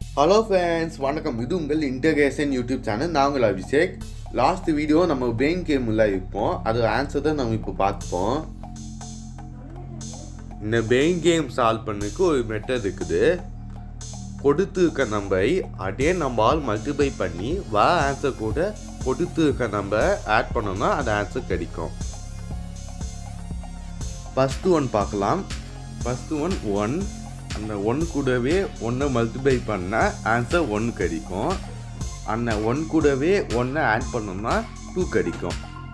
hello friends வணக்கம் இது உங்கள் இன்டகிரேஷன் யூடியூப் சேனல் நான் உங்கள் அபிஷேக் லாஸ்ட் வீடியோ நம்ம பிரெயின் கேமில் இருப்போம் அது ஆன்சர் தான் நம்ம இப்போ பார்ப்போம் இந்த பிரெயின் கேம் சால்வ் பண்ணதுக்கு ஒரு மெத்தட் இருக்குது கொடுத்து இருக்க நம்பரை அதே நம்பால் மல்டிப்ளை பண்ணி வா ஆன்சர் கூட கொடுத்து இருக்க நம்பர் ஆட் பண்ணோம்னா அந்த ஆன்சர் கிடைக்கும் ஃபஸ்ட்டு ஒன் பார்க்கலாம் ஃபஸ்ட்டு ஒன் ஒன் அந்த ஒன் கூடவே ஒன்றை மல்டிப்ளை பண்ணால் ஆன்சர் ஒன் கிடைக்கும் அந்த ஒன் கூடவே ஒன்றை ஆட் பண்ணோம்னா டூ கிடைக்கும்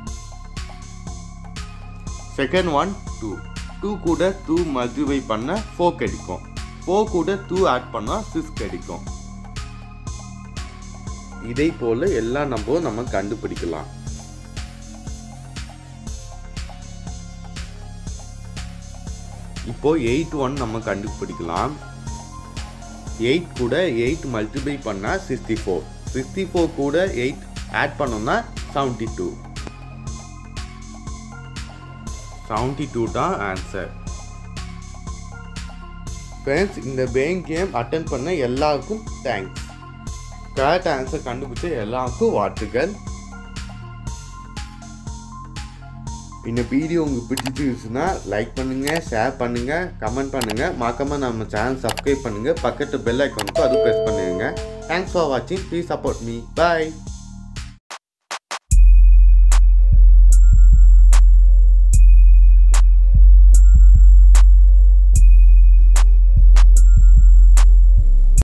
செகண்ட் ஒன் டூ டூ கூட டூ மல்டிப்ளை பண்ண ஃபோர் கிடைக்கும் ஃபோர் கூட டூ ஆட் பண்ணால் சிக்ஸ் கிடைக்கும் இதே போல் எல்லா நம்பரும் நம்ம கண்டுபிடிக்கலாம் இப்போ எயிட் ஒன் நம்ம கண்டுபிடிக்கலாம் எயிட் கூட எயிட் மல்டிப்ளை பண்ணால் சிக்ஸ்டி ஃபோர் சிக்ஸ்டி ஃபோர் கூட எயிட் ஆட் பண்ணோம்னா செவன்ட்டி டூ செவன்ட்டி டூ தான் ஆன்சர் ஃப்ரெண்ட்ஸ் இந்த பேங்க் கேம் அட்டன் பண்ண எல்லாருக்கும் தேங்க்ஸ் கரெக்ட் ஆன்சர் கண்டுபிடிச்ச எல்லாருக்கும் வாழ்த்துக்கள் இந்த வீடியோ உங்களுக்கு பிடிச்சிருந்துச்சுன்னா லைக் பண்ணுங்கள் ஷேர் பண்ணுங்கள் கமெண்ட் பண்ணுங்கள் மறக்காம நம்ம சேனல் சப்ஸ்கிரைப் பண்ணுங்கள் பக்கத்து பெல் ஐக்கானுக்கும் அது ப்ரெஸ் பண்ணுங்க தேங்க்ஸ் ஃபார் வாட்சிங் ப்ளீஸ் சப்போர்ட் மீ பாய்